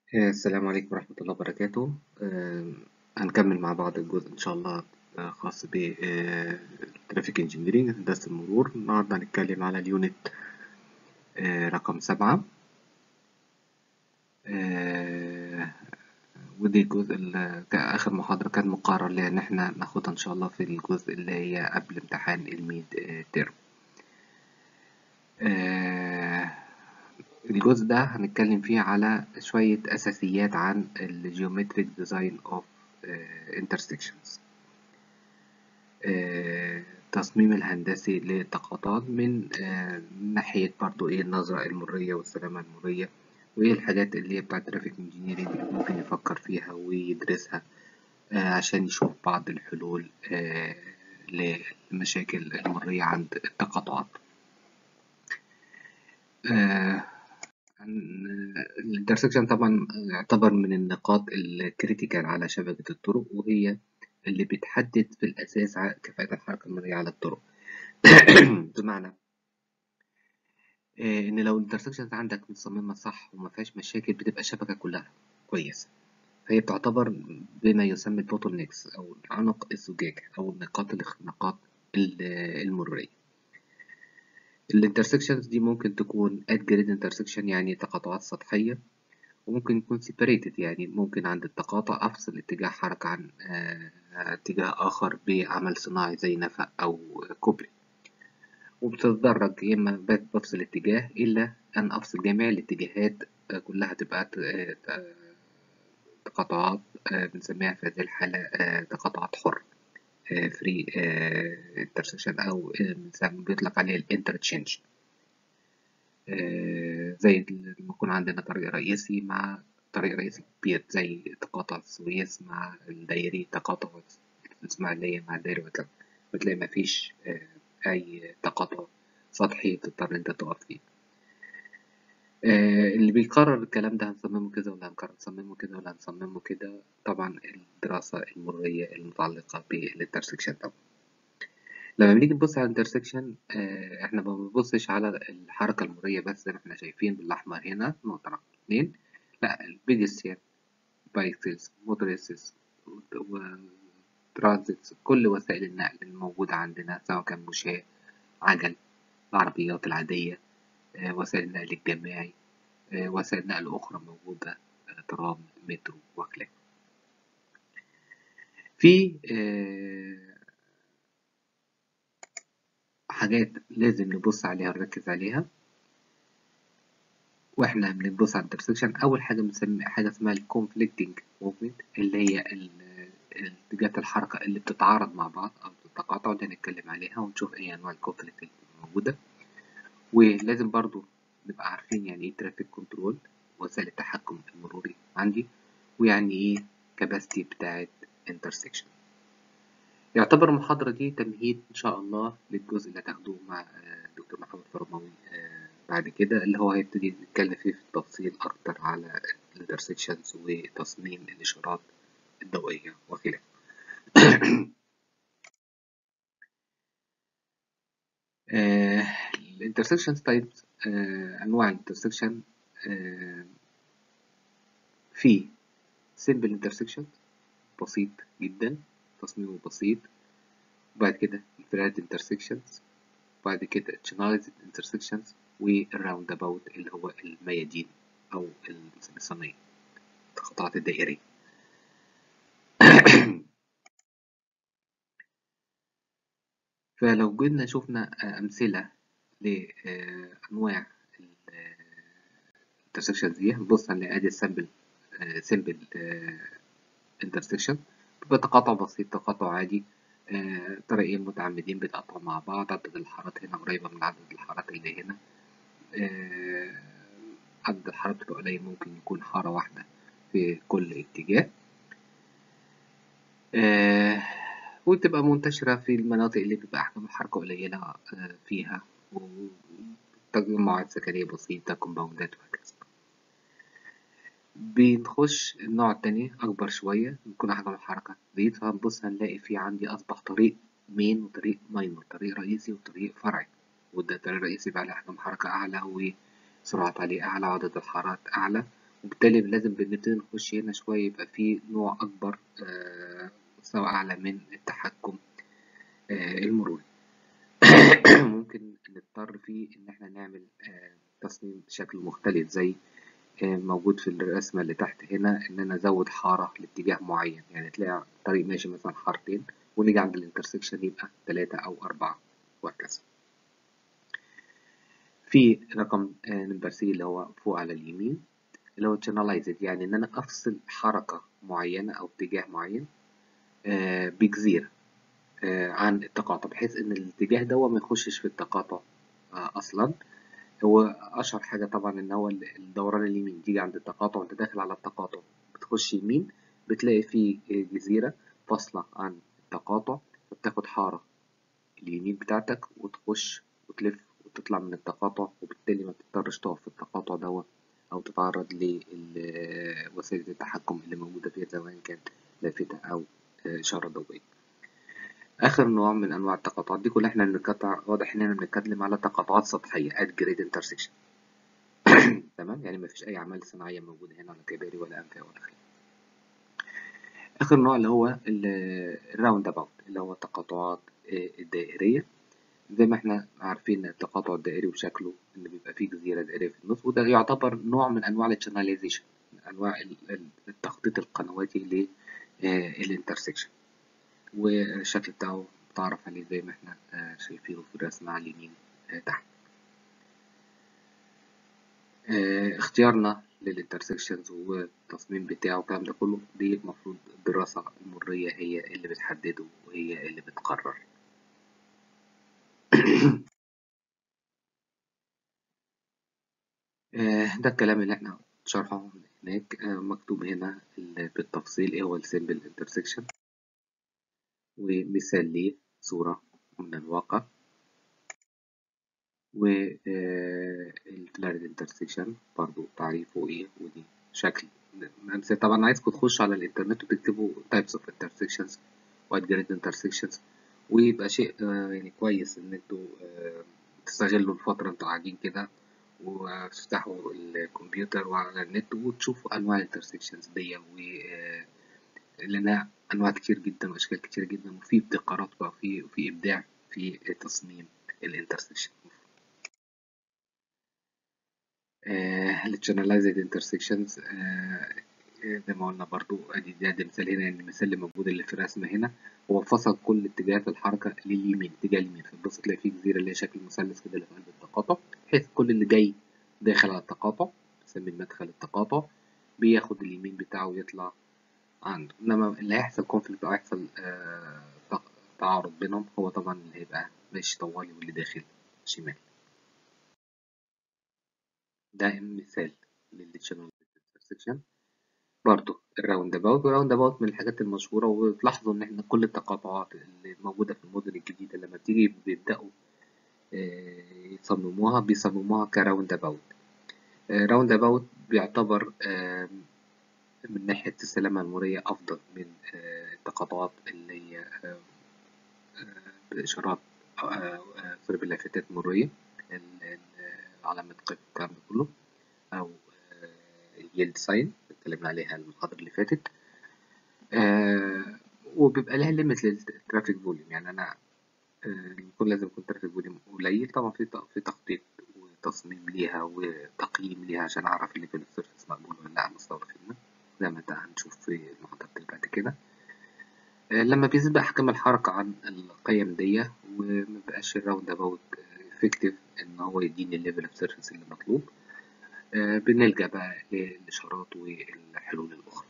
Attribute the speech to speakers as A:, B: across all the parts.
A: آه، السلام عليكم ورحمة الله وبركاته آه، هنكمل مع بعض الجزء إن شاء الله آه، خاص بالترافيك انجينيرينج هندسة المرور النهاردة هنتكلم على اليونت آه، رقم سبعة آه، ودي الجزء اللي آخر محاضرة كان مقرر ليها إن احنا ناخدها إن شاء الله في الجزء اللي هي قبل امتحان الميد آه، ترم آه، الجزء ده هنتكلم فيه على شوية أساسيات عن ال Geometric Design of آه، Intersections آه، التصميم الهندسي للتقاطات من آه، ناحية برضو إيه النظرة المرية والسلامة المرية وإيه الحاجات اللي هي بتاعة ترافيك انجينيرينج اللي ممكن يفكر فيها ويدرسها آه، عشان يشوف بعض الحلول آه، للمشاكل المرية عند التقاطعات. آه، الانترسكشن طبعا يعتبر من النقاط الكريتيكال على شبكة الطرق وهي اللي بتحدد في الأساس ع- كفاءة الحركة المرئية على الطرق بمعنى آه، إن لو الانترسكشنز عندك متصممة صح وما فيهاش مشاكل بتبقى الشبكة كلها كويسة فهي بتعتبر بما يسمى البوتل نيكس أو عنق الزجاج أو النقاط الاختناقات ال- المرورية الانترسكشنز دي ممكن تكون at grid intersection يعني تقاطعات سطحية وممكن يكون separated يعني ممكن عند التقاطع أفصل اتجاه حركة عن آه، اتجاه آخر بعمل صناعي زي نفق أو كوبري وبتتدرج يا إما بت- بفصل اتجاه إلا أن أفصل جميع الاتجاهات آه، كلها تبقى ت- آه، آه، تقاطعات آه، بنسميها في هذه الحالة آه، تقاطعات حرة فري انترسكشن أو آه، بنسمي- بيطلق عليه الانترتشينج آه، زي لما يكون عندنا طريق رئيسي مع طريق رئيسي كبير زي تقاطع السويس مع الدائري تقاطع الإسماعيلية مع الدائري وهكذا بتلاقي مفيش آه، أي تقاطع سطحي تضطر أنت تقف فيه آه، اللي بيقرر الكلام ده هنصممه كده ولا هنقرر نصممه كده ولا هنصممه كده طبعا الدراسة المرورية المتعلقة بالانترسكشن طبعا لما بنيجي نبص على الانترسكشن آه، احنا ما بنبصش على الحركة المرورية بس زي ما احنا شايفين بالأحمر هنا نقطة رقم اتنين لا البيدستيان بايسكلز موتوريسز وترانزيتس كل وسائل النقل الموجودة عندنا سواء كان مشاة عجل العربيات العادية آه، وسائل النقل الجماعي آه، وسائل نقل أخرى موجودة آه، ترام مترو وخلافه في آه، حاجات لازم نبص عليها ونركز عليها واحنا بنبص على الانترسكشن اول حاجه بنسمي حاجه اسمها الكونفليكتنج موفمنت اللي هي ال- اتجاهات الحركه اللي بتتعارض مع بعض او التقاطع دي هنتكلم عليها ونشوف ايه انواع الكونفليكت اللي موجوده ولازم برضو نبقى عارفين يعني ايه ترافيك كنترول وسائل التحكم المروري عندي ويعني ايه كاباسيتي بتاعت انترسكشن يعتبر المحاضرة دي تمهيد إن شاء الله للجزء اللي هتاخدوه مع آه، الدكتور محمد فرماوي آه، بعد كده اللي هو هيبتدي نتكلم فيه في التفصيل أكتر على الانترسكشنز وتصميم الإشارات الضوئية وخلافه. الانترسكشنز تايبس أنواع الانترسكشن في سيمبل انترسكشن بسيط جدا تصميمه بسيط وبعد كده الفلات انترسكشنز بعد كده channelized intersections والراوند اباوت اللي هو الميادين او الصينية التقاطعات الدائرية فلو جينا شفنا أمثلة لأنواع الانترسكشنز دي هنبص هنلاقي ادي السامبل سامبل انترسكشن بيبقى تقاطع بسيط تقاطع عادي آه، طريقين متعمدين بيتقاطعوا مع بعض عدد الحارات هنا قريبة من عدد الحارات اللي هنا آه، عدد الحارات بتبقى قليل ممكن يكون حارة واحدة في كل اتجاه آه، وتبقى منتشرة في المناطق اللي بيبقى أحجام الحركة قليلة آه، فيها وتجمعات سكنية بسيطة كومباوندات وهكذا بنخش النوع التاني أكبر شوية بيكون حجم الحركة زيد فهنبص هنلاقي في عندي أصبح طريق مين وطريق ماينور طريق رئيسي وطريق فرعي وده الطريق الرئيسي بقى عليه حجم حركة أعلى وسرعة عليه أعلى وعدد الحارات أعلى وبالتالي لازم بنبتدي نخش هنا شوية يبقى في نوع أكبر آه، مستوى أعلى من التحكم آه، المروري ممكن نضطر فيه إن احنا نعمل آه، تصميم بشكل مختلف زي آه، موجود في الرسمة اللي تحت هنا إن أنا أزود حارة لاتجاه معين يعني تلاقي طريق ماشي مثلا حارتين ونيجي عند الانترسكشن يبقى تلاتة أو أربعة وهكذا في رقم نمبر سي اللي هو فوق على اليمين اللي هو channelized يعني إن أنا أفصل حركة معينة أو اتجاه معين آه، بجزيرة آه، عن التقاطع بحيث إن الاتجاه ده ما يخشش في التقاطع آه، أصلا هو أشهر حاجة طبعا إن هو الدوران اليمين تيجي عند التقاطع وأنت داخل على التقاطع بتخش يمين بتلاقي فيه جزيرة فاصلة عن التقاطع فبتاخد حارة اليمين بتاعتك وتخش وتلف وتطلع من التقاطع وبالتالي ما تضطرش تقف في التقاطع دوت أو تتعرض لوسائل التحكم اللي موجودة فيها سواء كان لافتة أو إشارة ضوئية. آخر نوع من أنواع التقاطعات دي كلها إحنا بنقطع واضح إننا بنتكلم على تقاطعات سطحية at grade intersection تمام يعني مفيش أي أعمال صناعية موجودة هنا ولا كباري ولا أنفاق ولا خير. آخر نوع اللي هو الراوند أباوت اللي هو التقاطعات الدائرية زي ما احنا عارفين التقاطع الدائري وشكله ان بيبقى فيه جزيره دائريه في النص وده يعتبر نوع من انواع الشاناليزيشن انواع التخطيط القنواتي للانترسكشن والشكل بتاعه متعرف عليه زي ما احنا شايفينه في الرسمه على اليمين تحت اختيارنا للانترسكشنز والتصميم بتاعه والكلام ده كله دي المفروض الدراسه المريه هي اللي بتحدده وهي اللي بتقرر ده الكلام اللي احنا شرحه هناك مكتوب هنا بالتفصيل ايه هو السيمبل انترسكشن ومثال ليه صورة من الواقع والفلارد انترسكشن برضو تعريفه ايه ودي شكل طبعا عايزكم تخشوا على الانترنت وتكتبوا types of intersections wide grid intersections ويبقى شيء يعني كويس ان انتوا تستغلوا الفترة انتوا قاعدين كده وتفتحوا الكمبيوتر وعلى النت وتشوفوا انواع الانترسكشنز دي و لانها انواع كتير جدا واشكال كتير جدا وفي ابتكارات وفي وفي ابداع في تصميم الانترسكشن الشانلايزد انترسكشنز زي ما قلنا برضو ادي ده, ده مثال هنا يعني المثال اللي موجود اللي في الرسمه هنا هو فصل كل اتجاهات الحركه لليمين اتجاه اليمين فتبص تلاقي في جزيره اللي هي شكل مثلث كده اللي في قلب التقاطع بحيث كل اللي جاي داخل على التقاطع بنسميه مدخل التقاطع بياخد اليمين بتاعه ويطلع عنده انما اللي هيحصل كونفليكت او هيحصل آه تعارض بينهم هو طبعا اللي هيبقى ماشي طوالي واللي داخل شمال ده مثال للشانل انترسكشن برضو الراوند اباوت والراوند اباوت من الحاجات المشهورة وتلاحظوا ان احنا كل التقاطعات اللي موجودة في المدن الجديدة لما بتيجي بيبدأوا يصمموها بيصمموها كراوند اباوت راوند اباوت بيعتبر من ناحية السلامة المرورية أفضل من التقاطعات اللي هي بإشارات سوري باللافتات مرورية علامة قف الكلام ده كله أو اليلد ساين اتكلمنا عليها المحاضرة اللي فاتت آه وبيبقى لها ليميت للترافيك فوليوم يعني أنا آه يكون لازم يكون ترافيك فوليوم قليل طبعا في في تخطيط وتصميم ليها وتقييم ليها عشان أعرف اللي في السيرفس مقبول ولا لا مستوى الخدمة زي ما هنشوف في المحاضرة اللي بعد كده آه لما بيزيد أحكام الحركة عن القيم دي ومبقاش الراوند أباوت افكتيف إن هو يديني الليفل اوف سيرفيس اللي مطلوب آه بنلجأ بقى للإشارات والحلول الأخرى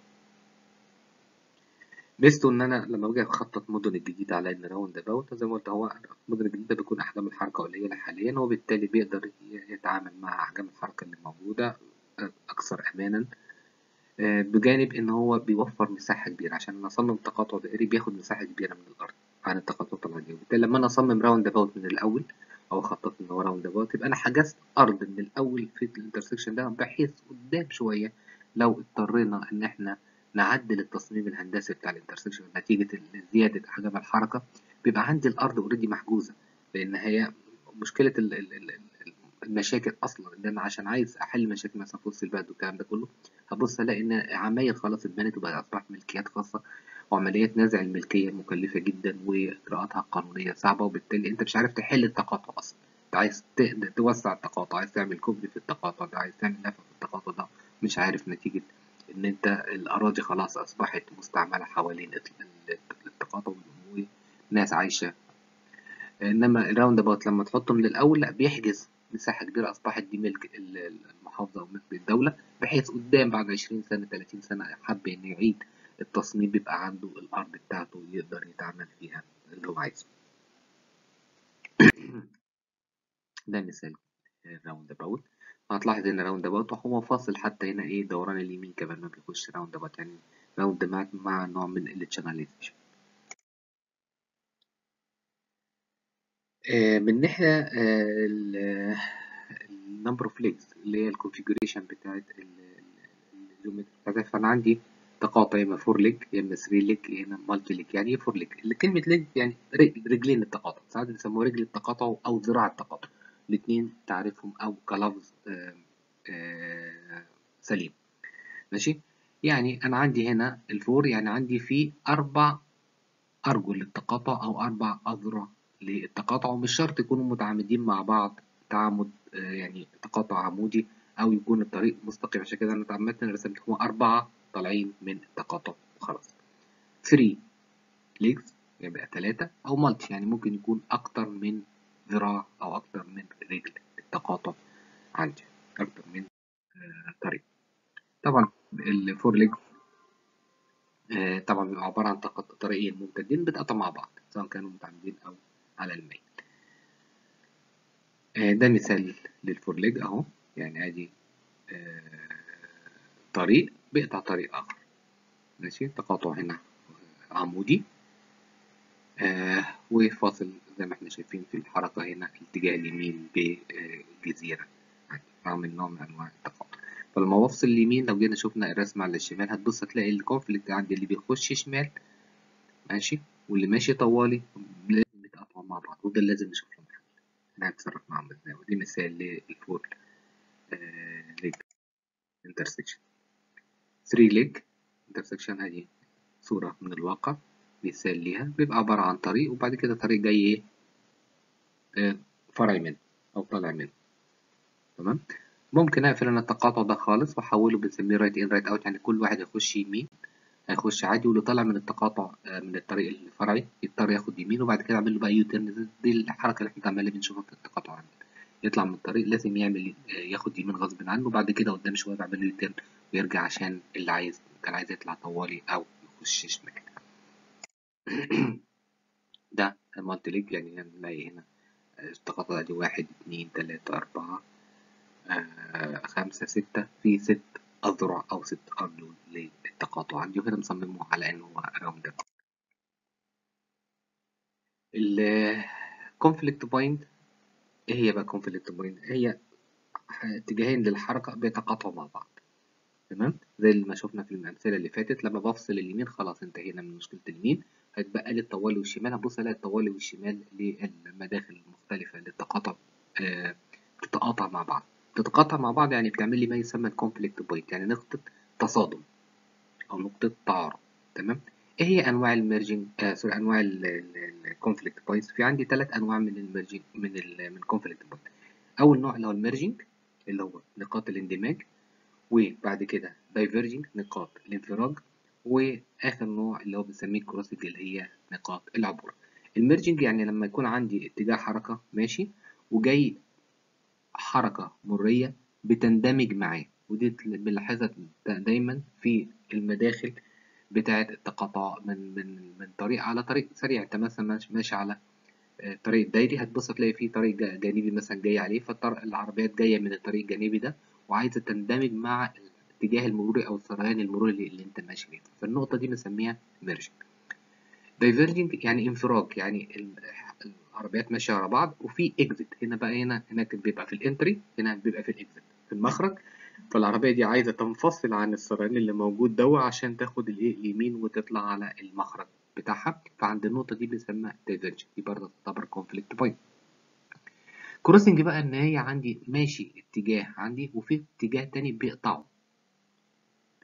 A: ميزته إن أنا لما باجي أخطط مدن الجديدة على إن راوند أباوت زي ما قلت هو المدن الجديدة بيكون أحجام الحركة قليلة حاليا وبالتالي بيقدر يتعامل مع أحجام الحركة اللي موجودة أكثر أمانا آه بجانب إن هو بيوفر مساحة كبيرة عشان أنا أصمم تقاطع دائري بياخد مساحة كبيرة من الأرض عن التقاطعات العادية وبالتالي لما أنا أصمم راوند أباوت من الأول او خططت ان هو راوند اباوت يبقى انا حجزت ارض من الاول في الانترسكشن ده بحيث قدام شويه لو اضطرينا ان احنا نعدل التصميم الهندسي بتاع الانترسكشن نتيجه زياده احجام الحركه بيبقى عندي الارض اوريدي محجوزه لان هي مشكله المشاكل اصلا ان انا عشان عايز احل مشاكل مثلا في وسط البلد والكلام ده كله هبص الاقي ان عماير خلاص اتبنت وبقت اصبحت ملكيات خاصه وعمليات نزع الملكيه مكلفه جدا واجراءاتها القانونيه صعبه وبالتالي انت مش عارف تحل التقاطع اصلا انت عايز تقدر توسع التقاطع عايز تعمل كوبري في التقاطع ده عايز تعمل نفق في التقاطع ده مش عارف نتيجه ان انت الاراضي خلاص اصبحت مستعمله حوالين التقاطع وناس عايشه انما الراوند اباوت لما تحطه من الاول لا بيحجز مساحه كبيره اصبحت دي ملك المحافظه وملك الدوله بحيث قدام بعد 20 سنه 30 سنه حب انه يعيد التصميم بيبقى عنده الارض بتاعته يقدر يتعامل فيها اللي هو عايزه ده مثال الراوند اباوت هتلاحظ ان راوند اباوت هو فاصل حتى هنا ايه دوران اليمين كمان ما بيخش راوند اباوت يعني راوند مع, مع نوع من التشاناليزيشن من ناحية النمبر اوف ليجز اللي هي الكونفيجريشن بتاعت الجيومتري بتاعتها فأنا عندي تقاطع يا إما فور ليج يا إما ثري ليج يا إما مالتي ليج يعني إيه فور ليج؟ كلمة ليج يعني رجلين التقاطع ساعات بيسموها رجل التقاطع أو ذراع التقاطع الاتنين تعرفهم أو كلفظ سليم ماشي يعني أنا عندي هنا الفور يعني عندي فيه أربع أرجل للتقاطع أو أربع أذرع للتقاطع ومش شرط يكونوا متعامدين مع بعض تعامد يعني تقاطع عمودي او يكون الطريق مستقيم عشان كده انا عامه رسمتهم اربعه طالعين من التقاطع وخلاص 3 ليجز يبقى ثلاثة او مالتي يعني ممكن يكون اكتر من ذراع او اكتر من رجل التقاطع عندي اكتر من طريق طبعا الفور ليج طبعا بيبقى عباره عن طريقين ممتدين بيتقطعوا مع بعض سواء كانوا متعامدين او على الميل آه ده مثال للفور ليج اهو يعني ادي آه طريق بيقطع طريق اخر ماشي تقاطع هنا عمودي آه وفاصل زي ما احنا شايفين في الحركة هنا الاتجاه اليمين بجزيرة يعني عامل نوع من انواع التقاطع فلما بفصل اليمين لو جينا شفنا الرسمة على الشمال هتبص هتلاقي الكونفليكت عندي اللي بيخش شمال ماشي واللي ماشي طوالي لازم يتقطعوا مع بعض وده اللي لازم نشوف له حل انا هتصرف معاهم ازاي ودي مثال للفور ليج انترسكشن 3 ليج انترسكشن هذه صورة من الواقع مثال ليها بيبقى عبارة عن طريق وبعد كده طريق جاي ايه آه فرع منه او طالع منه تمام ممكن اقفل انا التقاطع ده خالص واحوله بنسميه رايت ان رايت اوت يعني كل واحد يخش يمين هيخش عادي واللي طالع من التقاطع من الطريق الفرعي يضطر ياخد يمين وبعد كده اعمل له بقى يوتيرن دي الحركه اللي احنا عمالين بنشوفها في التقاطع عندنا يطلع من الطريق لازم يعمل ياخد يمين غصب عنه وبعد كده قدام شويه بعمل له يوتيرن ويرجع عشان اللي عايز كان عايز يطلع طوالي او يخش شمال ده المالتي ليج يعني هنلاقي هنا التقاطع دي واحد اتنين تلاتة أربعة آه خمسة ستة في ست أذرع أو ست أرجل للتقاطع عندي وهنا مصممه على إنه هو راوند الكونفليكت بوينت إيه هي بقى كونفليكت بوينت؟ هي اتجاهين للحركة بيتقاطعوا مع بعض تمام زي ما شفنا في الأمثلة اللي فاتت لما بفصل اليمين خلاص انتهينا من مشكلة اليمين هيتبقى لي الطوالي والشمال هبص الاقي الطوالي والشمال للمداخل المختلفة للتقاطع آه بتتقاطع مع بعض بتتقاطع مع بعض يعني بتعمل لي ما يسمى الكونفليكت بوينت يعني نقطة تصادم أو نقطة تعارض تمام إيه هي أنواع الميرجنج آه سوري أنواع الكونفليكت بوينتس في عندي ثلاث أنواع من الميرجنج من ال من الكونفليكت بوينت أول نوع اللي هو الميرجنج اللي هو نقاط الاندماج وبعد كده دايفرجنج نقاط الانفراج واخر نوع اللي هو بنسميه كروسنج اللي هي نقاط العبور الميرجنج يعني لما يكون عندي اتجاه حركه ماشي وجاي حركه مريه بتندمج معاه ودي بنلاحظها دايما في المداخل بتاعه التقاطع من من من طريق على طريق سريع انت مثلا ماشي على طريق دايري هتبص تلاقي فيه طريق جانبي مثلا جاي عليه فالعربيات جايه من الطريق الجانبي ده وعايزه تندمج مع الاتجاه المروري او السريان المروري اللي انت ماشي فيه فالنقطه دي بنسميها ميرجنج دايفرجنج يعني انفراج يعني العربيات ماشيه ورا بعض وفي اكزيت هنا بقى هنا هناك بيبقى في الانتري هنا بيبقى في الاكزيت في المخرج فالعربيه دي عايزه تنفصل عن السريان اللي موجود دوا عشان تاخد الايه اليمين وتطلع على المخرج بتاعها فعند النقطه دي بنسميها دايفرجنج دي برضه تعتبر كونفليكت بوينت كروسنج بقى ان هي عندي ماشي اتجاه عندي وفي اتجاه تاني بيقطعه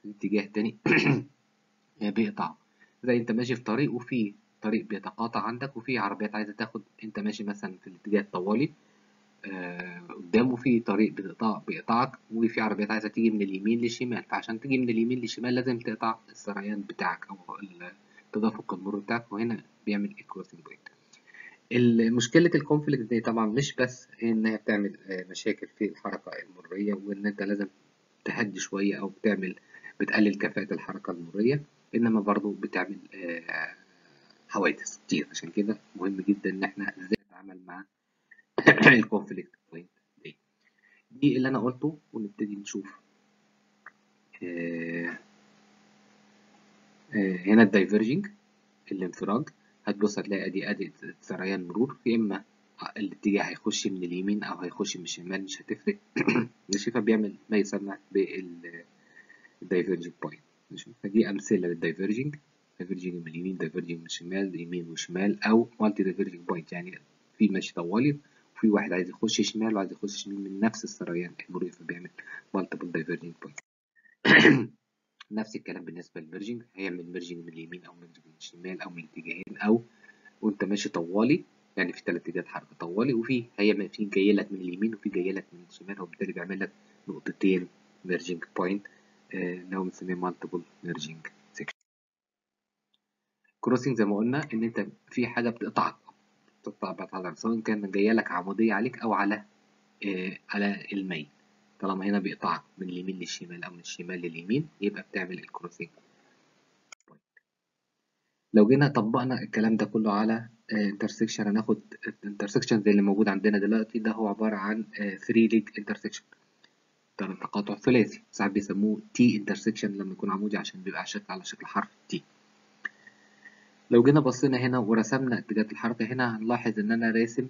A: اتجاه تاني بيقطع زي انت ماشي في طريق وفي طريق بيتقاطع عندك وفي عربيات عايزة تاخد انت ماشي مثلا في الاتجاه الطوالي آه قدامه في طريق بيقطع بيقطعك وفي عربيات عايزة تيجي من اليمين للشمال فعشان تيجي من اليمين للشمال لازم تقطع السريان بتاعك أو تدفق المرور بتاعك وهنا بيعمل الكروسنج بوينت مشكلة الكونفليكت دي طبعا مش بس إنها بتعمل مشاكل في الحركة المرورية وإن أنت لازم تهدي شوية أو بتعمل بتقلل كفاءة الحركة المرورية إنما برضو بتعمل حوادث كتير عشان كده مهم جدا إن إحنا إزاي نتعامل مع الكونفليكت بوينت دي دي اللي أنا قلته ونبتدي نشوف هنا الدايفرجنج الانفراج هتبص هتلاقي ادي ادي سريان مرور يا اما الاتجاه هيخش من اليمين او هيخش من الشمال مش هتفرق ماشي فبيعمل ما يسمى بالدايفرجنج بوينت ماشي فدي امثله للدايفرجنج دايفرجنج من اليمين دايفرجنج من الشمال يمين وشمال او مالتي دايفرجنج بوينت يعني في ماشي طوالي وفي واحد عايز يخش شمال وعايز يخش شمال من نفس السريان المرور فبيعمل مالتيبل دايفرجنج بوينت نفس الكلام بالنسبة للميرجنج هيعمل ميرجنج من اليمين أو ميرجنج من الشمال أو من الاتجاهين أو وأنت ماشي طوالي يعني في ثلاث اتجاهات حركة طوالي وفي هيعمل في جاي لك من اليمين وفي جاي لك من الشمال وبالتالي بيعمل لك نقطتين ميرجنج بوينت اللي هو بنسميه مالتيبل ميرجنج سيكشن كروسنج زي ما قلنا إن أنت في حاجة بتقطعك بتقطع بعض سواء كان جاية لك عمودية عليك أو على آه على الميل طالما هنا بيقطعك من اليمين للشمال أو من الشمال لليمين يبقى بتعمل الكروسنج لو جينا طبقنا الكلام ده كله على انترسكشن هناخد انترسكشن زي اللي موجود عندنا دلوقتي ده هو عبارة عن 3 ليج انترسكشن تقاطع ثلاثي ساعات بيسموه تي انترسكشن لما يكون عمودي عشان بيبقى شكل على شكل حرف تي لو جينا بصينا هنا ورسمنا اتجاهات الحركة هنا هنلاحظ ان انا راسم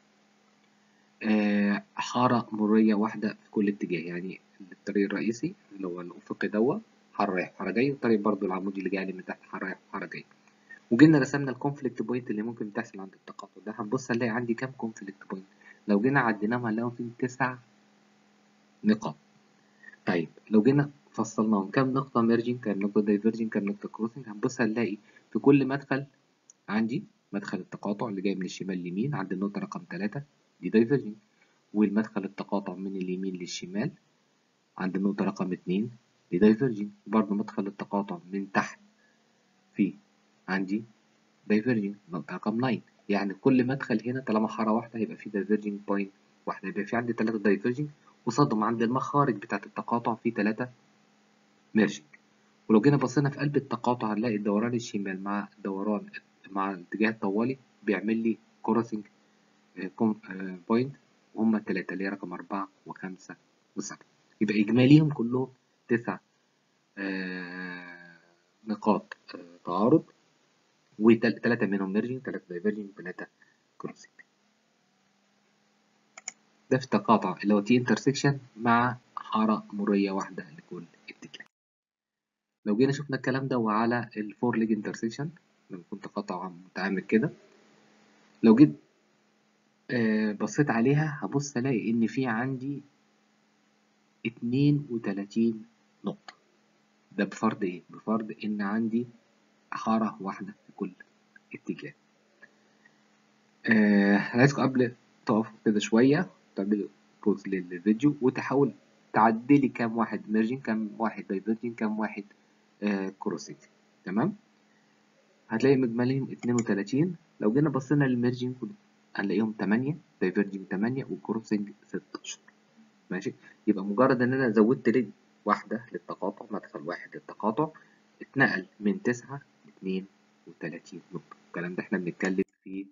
A: آه حارة مرورية واحدة في كل اتجاه يعني الطريق الرئيسي اللي هو الأفقي دوا حارة رايح وحارة جاي والطريق برضو العمودي اللي جاي من تحت حارة رايح وحارة جاي وجينا رسمنا الكونفليكت بوينت اللي ممكن تحصل عند التقاطع ده هنبص هنلاقي عندي كام كونفليكت بوينت لو جينا عديناهم هنلاقيهم في تسع نقاط طيب لو جينا فصلناهم كام نقطة ميرجنج كام نقطة دايفرجنج كام نقطة كروسنج هنبص هنلاقي في كل مدخل عندي مدخل التقاطع اللي جاي من الشمال اليمين عند النقطة رقم تلاتة دي دايفرجنج والمدخل التقاطع من اليمين للشمال عند النقطة رقم اتنين دي دايفرجنج برضه مدخل التقاطع من تحت في عندي دايفرجنج نقطة رقم 9 يعني كل مدخل هنا طالما حارة واحدة هيبقى في دايفرجنج بوينت واحدة يبقى في عندي تلاتة دايفرجنج قصادهم عند المخارج بتاعة التقاطع في تلاتة ميرجنج ولو جينا بصينا في قلب التقاطع هنلاقي الدوران الشمال مع الدوران مع الاتجاه الطوالي بيعمل لي كروسنج بوينت وهم التلاتة اللي هي رقم أربعة وخمسة وسبعة يبقى إجماليهم كلهم تسع آه نقاط آه تعارض وتلاتة منهم ميرجنج تلاتة دايفرجنج تلاتة كروسنج ده في التقاطع اللي هو تي انترسكشن مع حارة مرورية واحدة لكل اتجاه لو جينا شفنا الكلام ده وعلى الفور ليج انترسكشن لما يكون تقاطع متعامل كده لو جيت آه بصيت عليها هبص الاقي ان في عندي اتنين وتلاتين نقطة ده بفرض ايه؟ بفرض ان عندي حارة واحدة في كل اتجاه آه عايزكم قبل تقفوا كده شوية تعملوا بوز للفيديو وتحاول تعدلي كام واحد ميرجين كام واحد دايفرجين كام واحد آه كروسنج تمام هتلاقي مجملهم اتنين وتلاتين لو جينا بصينا للميرجين هنلاقيهم تمانية دايفرجنج تمانية وكروسنج ستاشر ماشي يبقى مجرد ان انا زودت رجل واحدة للتقاطع مدخل واحد للتقاطع اتنقل من تسعة لاتنين وتلاتين نقطة الكلام ده احنا بنتكلم في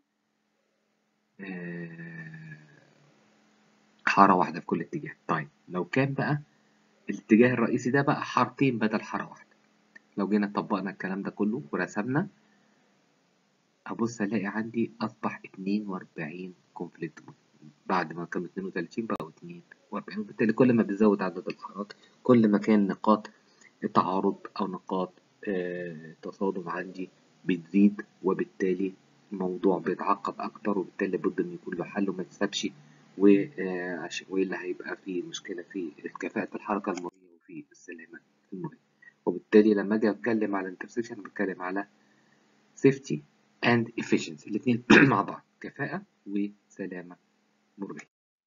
A: آه حارة واحدة في كل اتجاه طيب لو كان بقى الاتجاه الرئيسي ده بقى حارتين بدل حارة واحدة لو جينا طبقنا الكلام ده كله ورسمنا أبص ألاقي عندي أصبح اتنين وأربعين كونفليكت بعد ما كانوا اتنين وتلاتين بقوا اتنين وأربعين وبالتالي كل ما بيزود عدد الحارات كل ما كان نقاط التعارض أو نقاط آه تصادم عندي بتزيد وبالتالي الموضوع بيتعقد أكتر وبالتالي لابد إن يكون له حل وما يتسابش وإلا هيبقى في مشكلة في كفاءة الحركة المرورية وفي السلامة المرورية بالتالي لما اجي اتكلم على انترسكشن بتكلم على safety and efficiency الاثنين مع بعض كفاءة وسلامة مرورية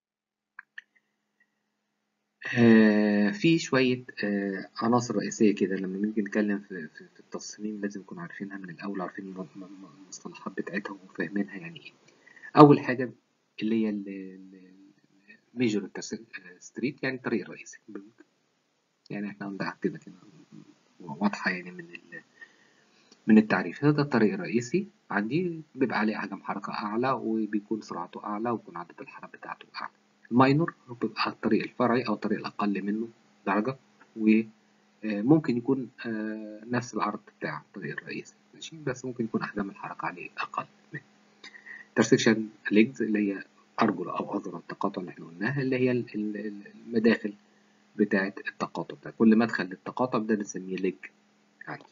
A: آه في شوية آه عناصر رئيسية كده لما بنيجي نتكلم في, في, في التصميم لازم نكون عارفينها من الأول عارفين المصطلحات بتاعتها وفاهمينها يعني إيه أول حاجة اللي هي الميجور ستريت يعني الطريق الرئيسي يعني احنا عندنا كده كده واضحة يعني من من التعريف هذا الطريق الرئيسي عندي بيبقى عليه حجم حركة أعلى وبيكون سرعته أعلى ويكون عدد الحركة بتاعته أعلى الماينور بيبقى الطريق الفرعي أو الطريق الأقل منه درجة وممكن يكون نفس العرض بتاع الطريق الرئيسي ماشي بس ممكن يكون أحجام الحركة عليه أقل منه intersection legs اللي هي أرجل أو أذرع التقاطع اللي احنا قلناها اللي هي المداخل بتاعة التقاطع بتاع كل مدخل للتقاطع ده بنسميه ليج عندي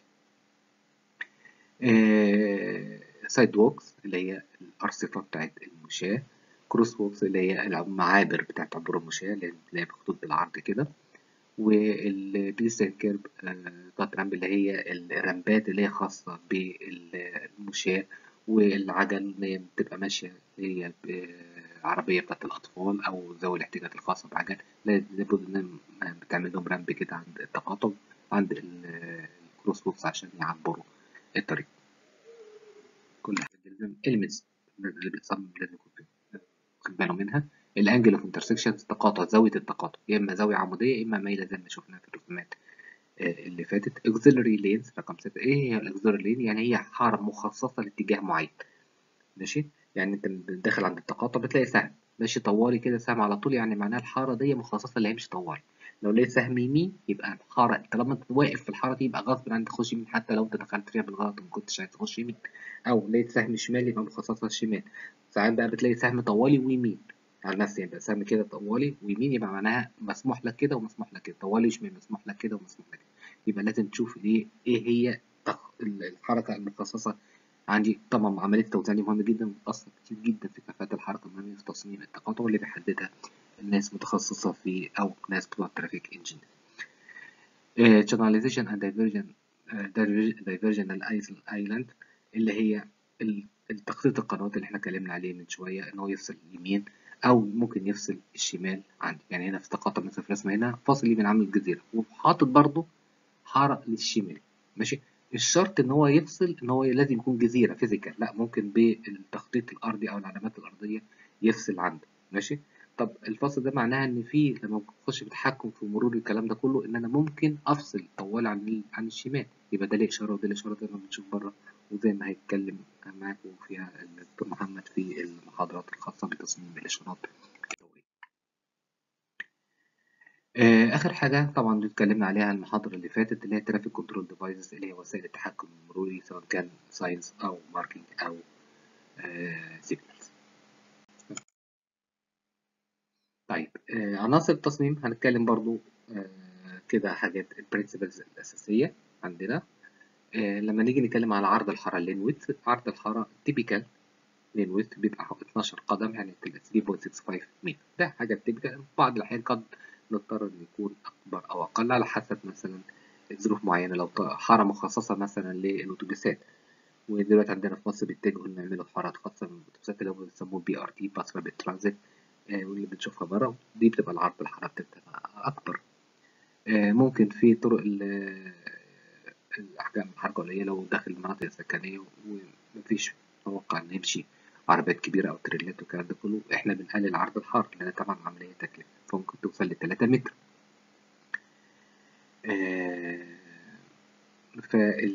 A: سايد ووكس اللي هي الأرصفة بتاعت المشاة كروس ووكس اللي هي المعابر بتاعت عبور المشاة اللي هي بخطوط بالعرض كده والبيستن كيرب كات رامب اللي هي الرمبات اللي هي خاصة بالمشاة والعجل اللي هي بتبقى ماشية اللي هي عربية بتاعت الأطفال أو ذوي الاحتياجات الخاصة بعجل لابد إن بتعمل لهم رامب كده عند التقاطع عند الكروس ووكس عشان يعبروا الطريق كل حاجة لازم elements اللي بيتصمم لازم يكون واخد باله منها الانجل اوف انترسكشن التقاطع زاوية التقاطع يا اما زاوية عمودية يا اما مايلة زي ما شفنا في الرسومات اللي فاتت auxiliary lanes رقم ستة ايه هي الاكسلري لين يعني هي حارة مخصصة لاتجاه معين ماشي يعني انت داخل عند التقاطع بتلاقي سهم ماشي طوالي كده سهم على طول يعني معناها الحارة دي مخصصة اللي هيمشي طوالي لو لقيت سهم يمين يبقى الحارة طالما انت واقف في الحارة دي يبقى غصب عنك تخش يمين حتى لو انت دخلت فيها بالغلط وما كنتش عايز تخش يمين او لقيت سهم شمال يبقى مخصصة للشمال ساعات بقى بتلاقي سهم طوالي ويمين على نفس يعني بقى سهم كده طوالي ويمين يبقى معناها مسموح لك كده ومسموح لك كده طوالي وشمال مسموح لك كده ومسموح لك كده يبقى لازم تشوف ايه ايه هي الحركة المخصصة عندي طبعا عملية التوزيع دي مهمة جدا وبتأثر كتير جدا في كفاءة الحركة المهمة في تصميم التقاطع واللي بيحددها الناس متخصصة في أو ناس بتوع الترافيك انجينير. channelization and diversion diversional island اللي هي التخطيط القنوات اللي احنا اتكلمنا عليه من شوية ان هو يفصل اليمين او ممكن يفصل الشمال عندي يعني هنا في تقاطع مثلا في رسمة هنا فاصل يمين عامل الجزيرة وحاطط برضه حارة للشمال ماشي الشرط ان هو يفصل ان هو لازم يكون جزيرة فيزيكال لا ممكن بالتخطيط الارضي او العلامات الارضية يفصل عنده ماشي طب الفصل ده معناها ان في لما بخش بتحكم في مرور الكلام ده كله ان انا ممكن افصل طوال عن عن الشمال يبقى ده ليه اشاره وده ليه اشاره زي ما بنشوف بره وزي ما هيتكلم معاكم فيها الدكتور محمد في المحاضرات الخاصه بتصميم الاشارات الضوئيه. اخر حاجه طبعا اتكلمنا عليها المحاضره اللي فاتت اللي هي ترافيك كنترول ديفايسز اللي هي وسائل التحكم المروري سواء كان ساينس او ماركينج او سيجنالز. طيب آه عناصر التصميم هنتكلم برضو آه كده حاجات البرنسبلز الأساسية عندنا آه لما نيجي نتكلم على عرض الحارة اللين ويدث عرض الحارة تيبيكال لين ويدث بيبقى 12 قدم يعني 3.65 متر ده حاجة تيبيكال بعض الأحيان قد نضطر إن يكون أكبر أو أقل على حسب مثلا ظروف معينة لو حارة مخصصة مثلا للأتوبيسات ودلوقتي عندنا في مصر بيتجهوا إن يعملوا حارات خاصة بالأتوبيسات اللي هم بيسموه بي ار تي باس رابيد ترانزيت واللي بنشوفها بره دي بتبقى العرض الحرارة بتبقى أكبر ممكن في طرق الأحجام الحركة قليلة لو داخل المناطق السكنية ومفيش متوقع إن يمشي عربيات كبيرة أو تريلات والكلام ده كله إحنا بنقلل عرض الحار لأن طبعا عملية تكلفة فممكن توصل لتلاتة متر فال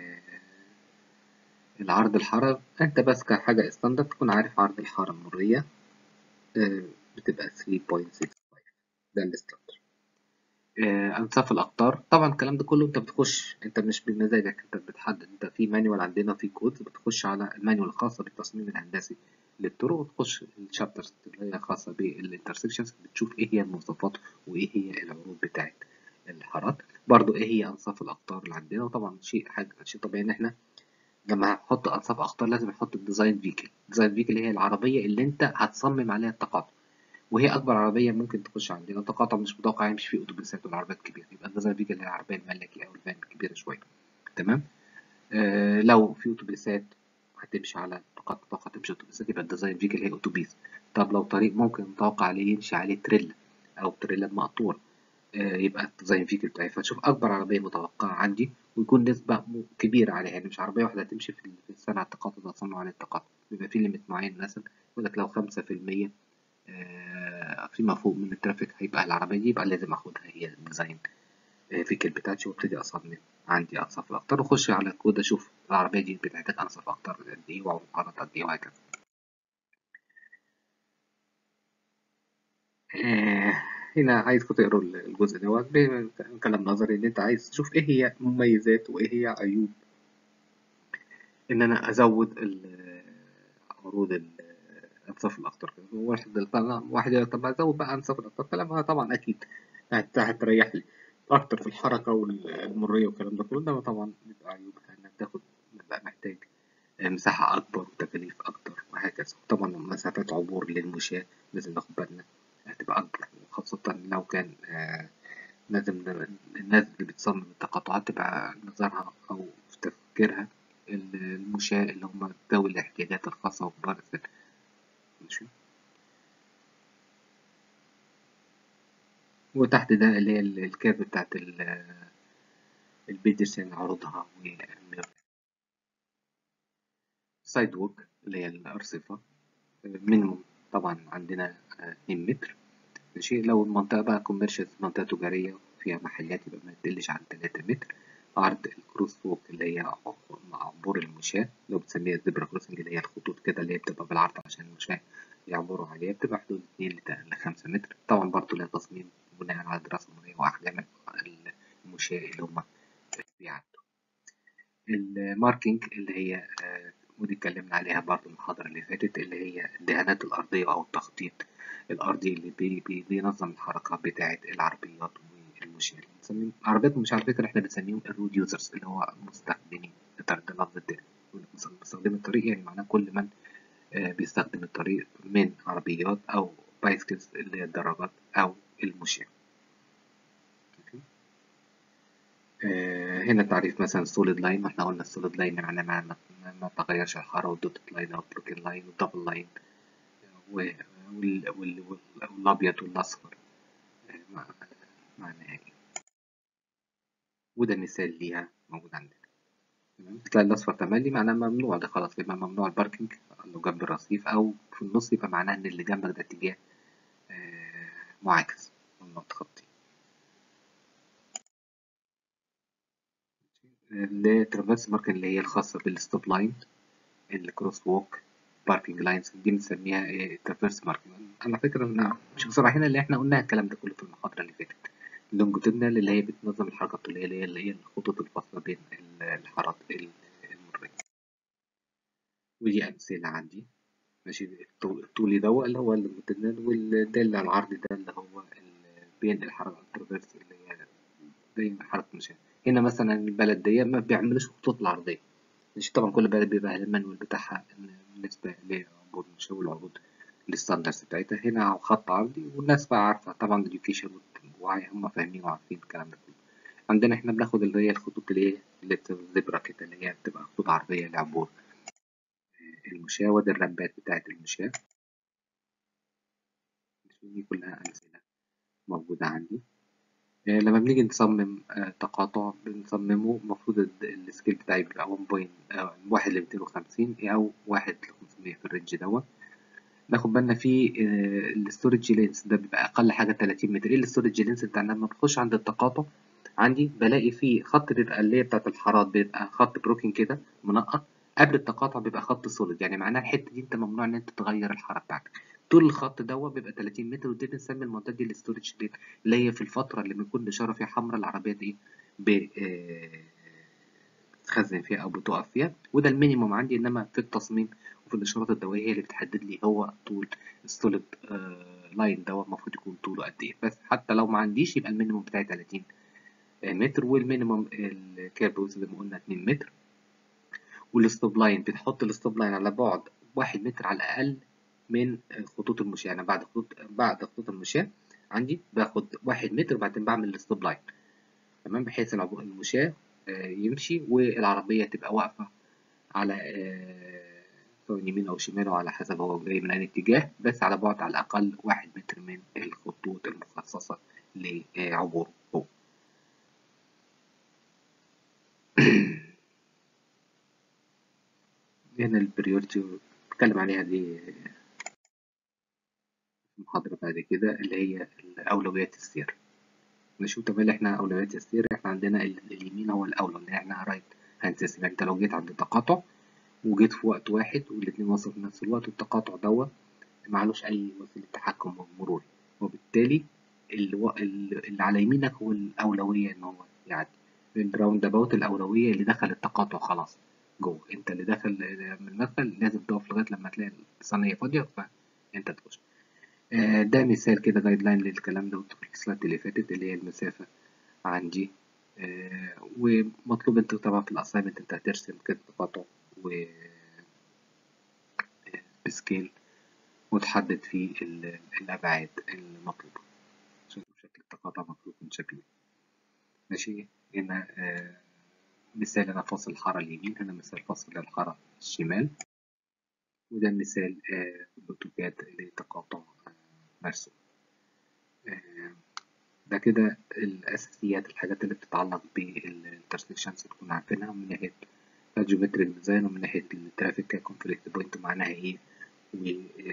A: العرض الحارة أنت بس كحاجة ستاندرد تكون عارف عرض الحارة المرية بتبقى 3.65 ده الاستراكشر انصاف الاقطار طبعا الكلام ده كله انت بتخش انت مش بمزاجك انت بتحدد انت في مانيوال عندنا في كود بتخش على المانيوال الخاصه بالتصميم الهندسي للطرق وتخش الشابترز اللي هي خاصه بالانترسكشنز بتشوف ايه هي المواصفات وايه هي العروض بتاعت الحارات برضو ايه هي انصاف الاقطار اللي عندنا وطبعا شيء حاجه شيء طبيعي ان احنا لما هنحط انصاف اقطار لازم نحط الديزاين فيكل الديزاين فيكل هي العربيه اللي انت هتصمم عليها التقاطع وهي اكبر عربيه ممكن تخش عندنا تقاطع مش متوقع يمشي فيه اتوبيسات ولا عربيات كبيره يبقى الديزاين فيكل هي العربيه الملكي او الفان كبيرة شوية تمام آه لو في أتوبيسات هتمشي على طاقات طاقة تمشي أتوبيسات يبقى الديزاين فيكل هي أتوبيس طب لو طريق ممكن نتوقع عليه يمشي عليه تريلا أو تريلا مقطورة آه يبقى الديزاين فيكل بتاعي فتشوف أكبر عربية متوقعة عندي ويكون نسبة كبيرة عليها يعني مش عربية واحدة هتمشي في السنة على التقاطع ده تصنع عن التقاطع بيبقى في ليميت معين مثلا يقول لك لو خمسة في المية فيما فوق من الترافيك هيبقى العربية دي يبقى لازم اخدها هي الديزاين فيكل بتاعتي وابتدي اصمم عندي انصاف الاقطار واخش على الكود اشوف العربية دي بتحتاج انصاف اقطار قد ايه وعرض قد ايه وهكذا هنا عايزكم تقروا الجزء دوت كلام نظري ان انت عايز تشوف ايه هي مميزات وايه هي عيوب ان انا ازود عروض انصاف الاقطار واحد واحد طب ازود بقى انصاف الاقطار كلامها طبعا اكيد هتريح لي اكتر في الحركه والمريه والكلام ده كله ده طبعا بيبقى عيوبها انك تاخد بقى محتاج مساحه اكبر وتكاليف اكتر وهكذا طبعا مسافات عبور للمشاة لازم ناخد بالنا هتبقى اكبر خاصه لو كان لازم الناس اللي بتصمم التقاطعات تبقى نظرها او في تفكيرها المشاة اللي هم ذوي الاحتياجات الخاصة وكبار السن ماشي وتحت ده اللي هي الكيرف بتاعت البيترسون عروضها و سايد ووك اللي هي الأرصفة مينيموم طبعا عندنا اتنين متر ماشي لو المنطقة بقى كوميرشال منطقة تجارية فيها محلات يبقى ما تقلش عن تلاتة متر عرض الكروس ووك اللي هي عبور المشاة لو بتسميها الزبرا كروسنج اللي هي الخطوط كده اللي هي بتبقى بالعرض عشان المشاة يعبروا عليها بتبقى حدود اتنين لخمسة متر طبعا برضه لها تصميم بناء على دراسة مرئية وأحجام المشاة اللي هما بيعدوا الماركينج اللي هي ودي اتكلمنا عليها برضه المحاضرة اللي فاتت اللي هي الدهانات الأرضية أو التخطيط الأرضي اللي بي بي بينظم الحركة بتاعة العربيات والمشاة بنسميهم عربيات مش على فكرة احنا بنسميهم الرود يوزرز اللي هو مستخدمين ده لفظ التاني مستخدم الطريق يعني معناه كل من بيستخدم الطريق من عربيات أو بايسكلز اللي هي الدراجات أو المشاة هنا تعريف مثلا السوليد لاين ما احنا قلنا السوليد لاين معناه ما, ما تغيرش الحارة والدوتد لاين أو البروكن لاين والدبل لاين والأبيض والأصفر معناها ايه وده مثال ليها موجود عندنا تمام تلاقي الأصفر تملي معناه ممنوع ده خلاص يبقى ممنوع الباركينج لو جنب الرصيف أو في النص يبقى معناه إن اللي جنبك ده اتجاه معاكس ممنوع تخطي الترافيرس ماركن اللي هي الخاصة بالستوب لاين الكروس ووك باركينج لاينز دي بنسميها ايه ترافيرس ماركن على فكرة مش بصراحة هنا اللي احنا قلنا الكلام ده كله في المحاضرة اللي فاتت اللونجيتودنال اللي هي بتنظم الحركة الطولية اللي هي اللي هي الخطوط الفاصلة بين الحارات المرية ودي أمثلة عندي ماشي الطولي ده اللي هو اللونجيتودنال والده اللي على العرض ده اللي هو بين الحركة الترافيرس اللي هي بين حركة مشاة هنا مثلا البلد دي ما بيعملوش خطوط العرضية مش طبعا كل بلد بيبقى المانوال بتاعها بالنسبة لعبور المشاة والعروض الستاندرز بتاعتها هنا خط عرضي والناس بقى عارفة طبعا education وعي هم فاهمين وعارفين الكلام ده كله عندنا احنا بناخد اللي هي الخطوط اللي هي اللي بتبقى كده اللي هي بتبقى خطوط عرضية لعبور المشاة ودي الرمبات بتاعت المشاة دي كلها أمثلة موجودة عندي لما بنيجي نصمم تقاطع بنصممه المفروض السكيل بتاعي بيبقى 1 واحد لميتين وخمسين أو واحد لخمسمية في الرينج دوت ناخد بالنا في الستورج لينس ده بيبقى أقل حاجة 30 متر إيه الستورج لينس بتاعنا لما بخش عند التقاطع عندي بلاقي فيه خط بيبقى اللي هي بتاعت الحارات بيبقى خط بروكن كده منقط قبل التقاطع بيبقى خط سوليد يعني معناه الحتة دي أنت ممنوع إن أنت تغير الحارة بتاعتك طول الخط دوت بيبقى 30 متر ودي بنسمي المنطقه دي الستورج لين اللي هي في الفتره اللي بيكون الاشاره فيها حمراء العربيه دي بتخزن فيها او بتقف فيها وده المينيموم عندي انما في التصميم وفي الاشارات الضوئيه هي اللي بتحدد لي هو طول السوليد لاين دوت المفروض يكون طوله قد ايه بس حتى لو ما عنديش يبقى المينيموم بتاعي 30 متر والمينيموم الكيرف زي ما قلنا 2 متر والستوب لاين بتحط الستوب لاين على بعد 1 متر على الاقل من خطوط المشاة يعني بعد خطوط بعد خطوط المشاة عندي باخد واحد متر وبعدين بعمل الستوب لاين تمام بحيث المشاة يمشي والعربية تبقى واقفة على سواء يمين أو شمال على حسب هو جاي من أي اتجاه بس على بعد على الأقل واحد متر من الخطوط المخصصة لعبوره هو. هنا البريورتي بتكلم عليها دي محاضرة بعد كده اللي هي أولويات السير نشوف طب احنا أولويات السير احنا عندنا اليمين هو الأولى اللي احنا رايت هاند سيستم يعني انت لو جيت عند تقاطع وجيت في وقت واحد والاتنين وصلوا في نفس الوقت والتقاطع دوت معلوش أي وسيلة تحكم مروري وبالتالي اللي, اللي على يمينك هو الأولوية إن هو يعدي الراوند أباوت الأولوية اللي دخل التقاطع خلاص جوه أنت اللي دخل من المدخل لازم تقف لغاية لما تلاقي الصينية فاضية فأنت تخش ده مثال كده جايد لاين للكلام ده في السلايد اللي فاتت اللي هي المسافة عندي ومطلوب انت طبعا في الاسايمنت انت هترسم كده تقاطع و بسكيل وتحدد فيه الأبعاد المطلوبة شكل التقاطع مطلوب من شكله ماشي هنا آه مثال أنا فاصل الحارة اليمين هنا مثال فاصل الحارة الشمال وده مثال آه بأوتوكاد لتقاطع آه مرسوم آه ده كده الأساسيات الحاجات اللي بتتعلق بالانترسكشنز تكون عارفينها من ناحية الجيومتريك ديزاين ومن ناحية الترافيك كونفليكت بوينت معناها ايه و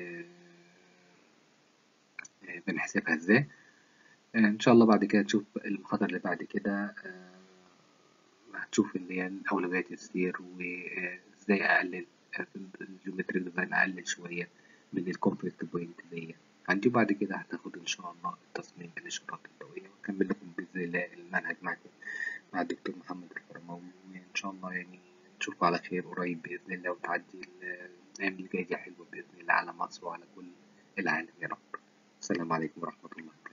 A: بنحسبها ازاي ان شاء الله بعد كده تشوف المحاضرة اللي بعد كده هتشوف اللي هي اولويات السير وازاي اقلل في الجيومتريك ديزاين اقلل شوية من الكونفليكت بوينت دي عندي وبعد كده هتاخد ان شاء الله تصميم الاشارات الضوئية واكمل لكم باذن الله المنهج معكم مع الدكتور محمد الفرماوي وان شاء الله يعني نشوفكم على خير قريب بإذن الله وتعدي الأيام اللي جاية دي حلوة بإذن الله على مصر وعلى كل العالم يا رب السلام عليكم ورحمة الله